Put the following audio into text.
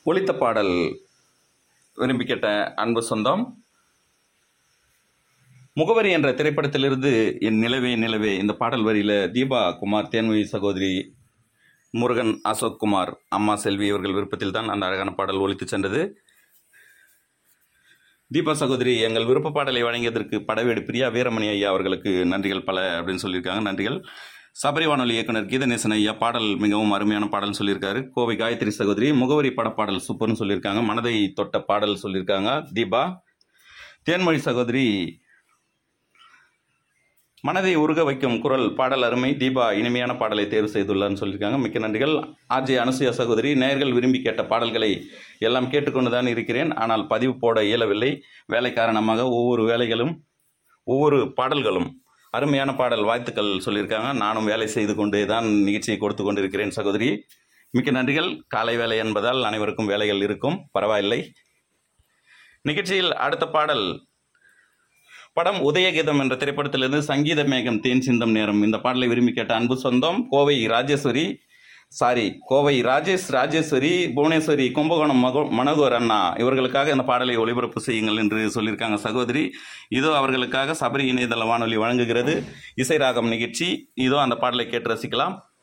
ஒலித்த பாடல் விரும்பி கேட்ட அன்பு சொந்தம் முகவரி என்ற திரைப்படத்திலிருந்து என் நிலவே நிலவே இந்த பாடல் வரியில தீபா குமார் தேன்மொழி சகோதரி முருகன் அசோக் குமார் அம்மா செல்வி இவர்கள் விருப்பத்தில் தான் அந்த அழகான பாடல் ஒலித்து சென்றது தீபா சகோதரி எங்கள் விருப்ப பாடலை வழங்கியதற்கு படவேடு பிரியா வீரமணி ஐயா அவர்களுக்கு நன்றிகள் பல அப்படின்னு சொல்லியிருக்காங்க நன்றிகள் சபரி வானொலி இயக்குனர் கீதநேசன் ஐயா பாடல் மிகவும் அருமையான பாடல் சொல்லியிருக்காரு கோவை காயத்ரி சகோதரி முகவரி படப்பாடல் சூப்பர்னு சொல்லியிருக்காங்க மனதை தொட்ட பாடல் சொல்லியிருக்காங்க தீபா தேன்மொழி சகோதரி மனதை உருக வைக்கும் குரல் பாடல் அருமை தீபா இனிமையான பாடலை தேர்வு செய்துள்ளார்னு சொல்லியிருக்காங்க மிக்க நன்றிகள் ஆர்ஜே அனுசுயா சகோதரி நேயர்கள் விரும்பி கேட்ட பாடல்களை எல்லாம் கேட்டுக்கொண்டு தான் இருக்கிறேன் ஆனால் பதிவு போட இயலவில்லை வேலை காரணமாக ஒவ்வொரு வேலைகளும் ஒவ்வொரு பாடல்களும் அருமையான பாடல் வாழ்த்துக்கள் சொல்லியிருக்காங்க நானும் வேலை செய்து கொண்டே தான் நிகழ்ச்சியை கொடுத்து கொண்டிருக்கிறேன் சகோதரி மிக்க நன்றிகள் காலை வேலை என்பதால் அனைவருக்கும் வேலைகள் இருக்கும் பரவாயில்லை நிகழ்ச்சியில் அடுத்த பாடல் படம் உதயகீதம் என்ற திரைப்படத்திலிருந்து சங்கீத மேகம் தேன் சிந்தம் நேரம் இந்த பாடலை விரும்பி கேட்ட அன்பு சொந்தம் கோவை ராஜேஸ்வரி சாரி கோவை ராஜேஷ் ராஜேஸ்வரி புவனேஸ்வரி கும்பகோணம் மகோ மனோகர் அண்ணா இவர்களுக்காக இந்த பாடலை ஒளிபரப்பு செய்யுங்கள் என்று சொல்லியிருக்காங்க சகோதரி இதோ அவர்களுக்காக சபரி இணையதள வானொலி வழங்குகிறது இசை ராகம் நிகழ்ச்சி இதோ அந்த பாடலை கேட்டு ரசிக்கலாம்